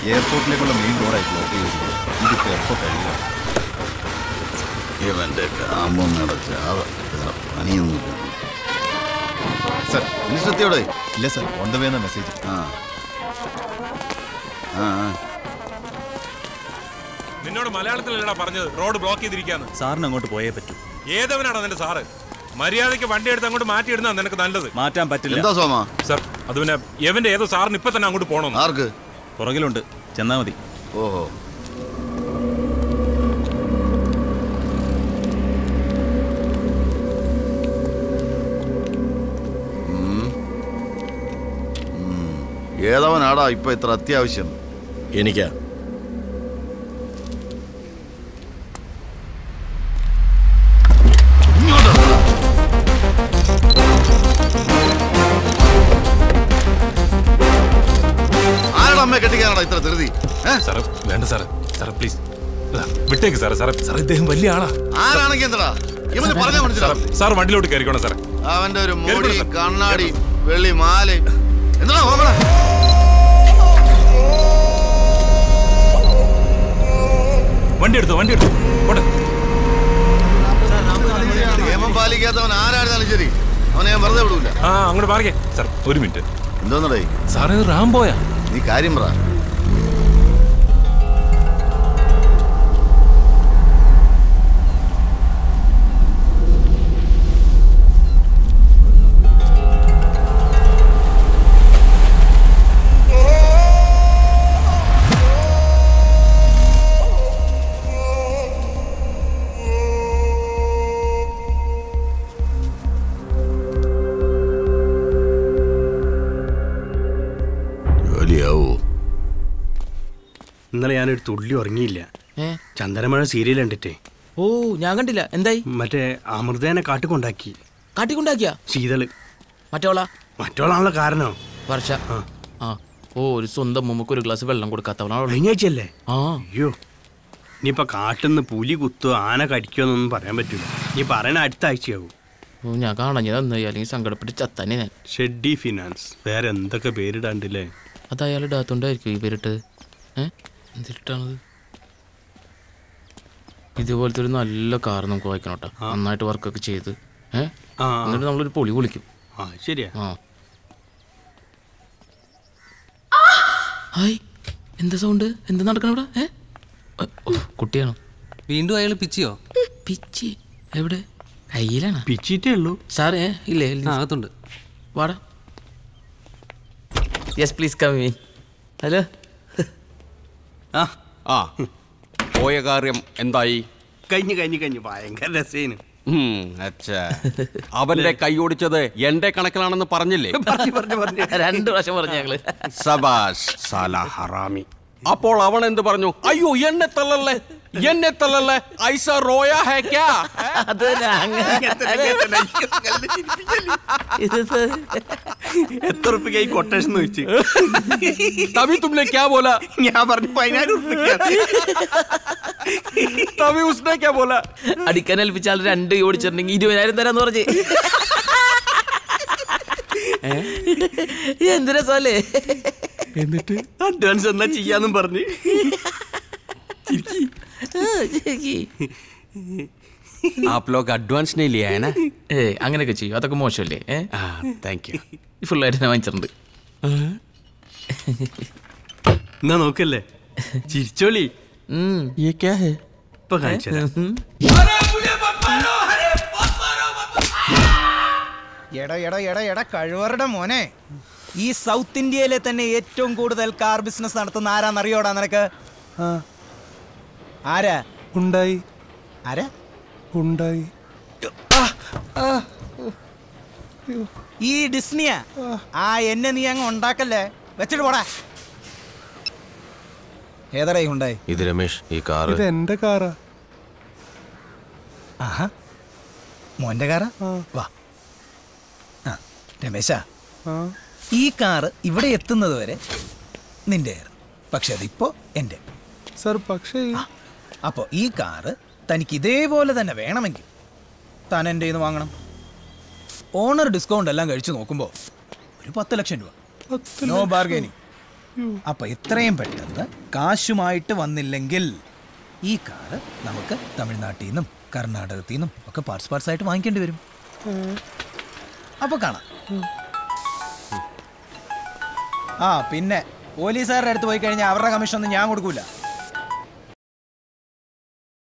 എയർപോർട്ടിലേക്കുള്ള main റോഡായി block ചെയ്തിരിക്കുന്നത് ഇതിപ്പോൾ എപ്പോൾ കഴിയുക ഇവന്റെ കാമ്പൊന്നും അടച്ചാവ പണിയൊന്നുമില്ല സർ മിനിസ്റ്റർ എത്തിയോടെ ഇല്ല സർ ഓൺ ദ വേ എന്ന മെസ്സേജ് ആ ആ ആ. നിന്നോട് മലയാളത്തിലല്ലടാ പറഞ്ഞത് റോഡ് ബ്ലോക്ക് ചെയ്തിരിക്കാന്ന് സാറിന് അങ്ങോട്ട് പോയേ പറ്റൂ ഏതവനാണ് നിന്റെ സാറ് മര്യാദയ്ക്ക് വണ്ടി എടുത്ത് അങ്ങോട്ട് മാറ്റിയിടുന്ന നിനക്ക് നല്ലത് മാറ്റാൻ പറ്റില്ല എന്താ സോമ സർ അത് പിന്നെ എവന്റെ ഏതോ സാറിന് ഇപ്പൊ തന്നെ അങ്ങോട്ട് പോകണമെന്ന് ആർക്ക് പുറകിലുണ്ട് ചെന്നാ മതി ഓഹോ ഉം. ഉം. ഏതവനാടാ ഇപ്പൊ ഇത്ര അത്യാവശ്യം എനിക്കാ ആരുടെ അമ്മയെ കെട്ടിക്കാനാടാ ഇത്ര ധൃതി ഏ? സാറ് വേണ്ട സാറ് സാറ് പ്ലീസ് വിട്ടേക്ക് സാറേ സാറേ സാർ ഇദ്ദേഹം വലിയ ആളാ ആരാണെങ്കിൽ എന്താടാ ഇവന് പറഞ്ഞാ സാർ മനസ്സിലാവും സാർ വണ്ടിയിലോട്ട് കയറിക്കോണം സാറേ അവന്റെ ഒരു മുടി കേൾക്കുന്നു സാർ. കണ്ണാടി വെള്ളി മാല എന്താ നോക്കണേ വണ്ടി എടുത്തു വണ്ടി എടുത്തു പോട്ടെ നിയമം പാലിക്കാത്തവൻ ആരായിരുന്നാലും ശരി അവനെ ഞാൻ വെറുതെ വിടൂല ആ അങ്ങോട്ട് മാറിക്കേ സാർ ഒരു മിനിറ്റ് എന്തോന്നടേ സാറേ ഇത് റാംബോയാ നീ കാര്യം പറ ജോലിയാവൂ ഇന്നലെ ഞാനൊരു തുള്ളി ഉറങ്ങിയില്ല ഏ ചന്ദനമഴ സീരിയൽ കണ്ടിട്ടേ ഓ ഞാൻ കണ്ടില്ല എന്തായി മറ്റേ അമൃതേനെ കാട്ടിക്കൊണ്ടാക്കി കാട്ടിക്കൊണ്ടാക്കിയ ശീതള് മറ്റോളാ മറ്റോളാണല്ലോ കാരണം വർഷ ആ. ആ ഓ ഒരു സ്വന്തം മുമ്പ് ഒരു ഗ്ലാസ് വെള്ളം കൊടുക്കാത്തവളാണോ കഴിഞ്ഞാഴ്ചയല്ലേ ആ അയ്യോ ഇനിയിപ്പൊ കാട്ടിന്ന് പുലി കുത്തോ ആന കടിക്കുമെന്നൊന്നും പറയാൻ പറ്റൂല നീ പറയണ അടുത്ത ആഴ്ചയാവും ഓ, ഞാൻ കാണഞ്ഞത് നന്നായി അല്ലെങ്കിൽ സങ്കടപ്പെട്ട് ചത്തന്നെ ഞാൻ ഷെഡി ഫിനാൻസ് വേറെ എന്തൊക്കെ പേരിടാണ്ടില്ലേ അത് അയാൾ ഇടാത്തോണ്ടായിരിക്കും ഈ പേരിട്ടത് ഏ എന്തിട്ടാണത് ഇതുപോലത്തെ ഒരു നല്ല കാർ നമുക്ക് വായിക്കണം കേട്ടോ നന്നായിട്ട് വർക്കൊക്കെ ചെയ്ത് ഏ ആ എന്നിട്ട് നമ്മളൊരു പൊളി വിളിക്കും ആ ശരിയാ ആ ഹായ് എന്താ സൗണ്ട് എന്താ നടക്കണ ഇവിടെ ഏ അ, ഓ, കുട്ടിയാണോ വീണ്ടും അയാൾ പിച്ചിയോ പിച്ചി എവിടെ കയ്യിലാണ് പിച്ചിട്ടേ ഉള്ളൂ സാറേ ഇല്ലേ ആ അകത്തുണ്ട് വാടാ yes please come me hello ആ ആ പോയ കാര്യം എന്തായി കഴിഞ്ഞു കഴിഞ്ഞു കഴിഞ്ഞു ഭയങ്കര രസേന് ഉം, അച്ഛാ അവന്റെ കൈ ഓടിച്ചത് എന്റെ കണക്കിലാണെന്ന് പറഞ്ഞില്ലേ പറഞ്ഞു പറഞ്ഞു പറഞ്ഞു രണ്ട് പ്രാവശ്യം പറഞ്ഞു ഞങ്ങള് സബാഷ് സാല ഹറാമി അപ്പോൾ അവൻ എന്ത് പറഞ്ഞു അയ്യോ എന്നെ തള്ളല്ലേ എന്നെ തള്ളല്ലേ ഐസ റോയ ഹേ ക്യാ അത് തന്നെ അങ്ങനെ ഇത് എത്ര ഉറുപ്പിക ഈ കൊട്ടേഷൻ വെച്ച് തവി തുമ്നെ ക്യാ ബോല ഞാൻ പറഞ്ഞു പതിനായിരം ഉറുപ്പിക തവി ഉസ്നെ ക്യാ ബോല അടിക്കാൻ ഏൽപ്പിച്ച ആൾ രണ്ട് ഓടിച്ചിട്ടുണ്ടെങ്കിൽ ഇരുപതിനായിരം തരാന്ന് പറഞ്ഞ് എന്ത് രസമല്ലേ എന്നിട്ട് അഡ്വാൻസ് എന്നാ ചെയ്യാന്നും പറഞ്ഞ് आप लोग एडवांस नहीं लिया है ना ഏ അങ്ങനെയൊക്കെ ചെയ്യും അതൊക്കെ മോശമല്ലേ ഏ थैंक यू ഫുള്ളായിട്ട് ഞാൻ വാങ്ങിച്ചിട്ടുണ്ട് എന്നാ നോക്കല്ലേ ചിരിച്ചോളി ഉം. ये क्या है ഇപ്പൊ കാണിച്ചത് എടാ എടാ എടാ എടാ കഴിവറുടെ മോനെ ഈ സൗത്ത് ഇന്ത്യയിലെ തന്നെ ഏറ്റവും കൂടുതൽ കാർ ബിസിനസ് നടത്തുന്ന ആരാന്നറിയോടാ നിനക്ക് ആരാ ഉണ്ടായി ആരാ ഉണ്ടായി ഈ ഡിസ്നിയാ ആ എന്നെ നീ അങ്ങ് ഉണ്ടാക്കല്ലേ വെച്ചിട്ട് പോടാ ഏതടാ ഈ ഉണ്ടായി ഇത് രമേഷ് ഈ കാറ് ഇത് എന്റെ കാറാ ആഹാ മോന്റെ കാറാ വാ ആ രമേശാ ആ ഈ കാറ് ഇവിടെ എത്തുന്നത് വരെ നിന്റെ പക്ഷെ അതിപ്പോ എന്റെ സർ പക്ഷേ ഈ- അപ്പോൾ ഈ കാറ് തനിക്ക് ഇതേപോലെ തന്നെ വേണമെങ്കിൽ താൻ എൻ്റെ കയ്യിൽ നിന്ന് വാങ്ങണം ഓണർ ഡിസ്കൗണ്ട് എല്ലാം കഴിച്ചു നോക്കുമ്പോൾ ഒരു പത്ത് ലക്ഷം രൂപ പത്ത് നോ ബാർഗൈനിങ് അപ്പൊ എത്രയും പെട്ടെന്ന് കാശുമായിട്ട് വന്നില്ലെങ്കിൽ ഈ കാറ് നമുക്ക് തമിഴ്നാട്ടിൽ നിന്നും കർണാടകത്തിൽ നിന്നും ഒക്കെ പാർട്സ് പാർട്സ് ആയിട്ട് വാങ്ങിക്കേണ്ടി വരും അപ്പൊ കാണാം ആ പിന്നെ പോലീസുകാരുടെ അടുത്ത് പോയി കഴിഞ്ഞാൽ അവരുടെ കമ്മീഷൻ ഒന്നും ഞാൻ കൊടുക്കൂല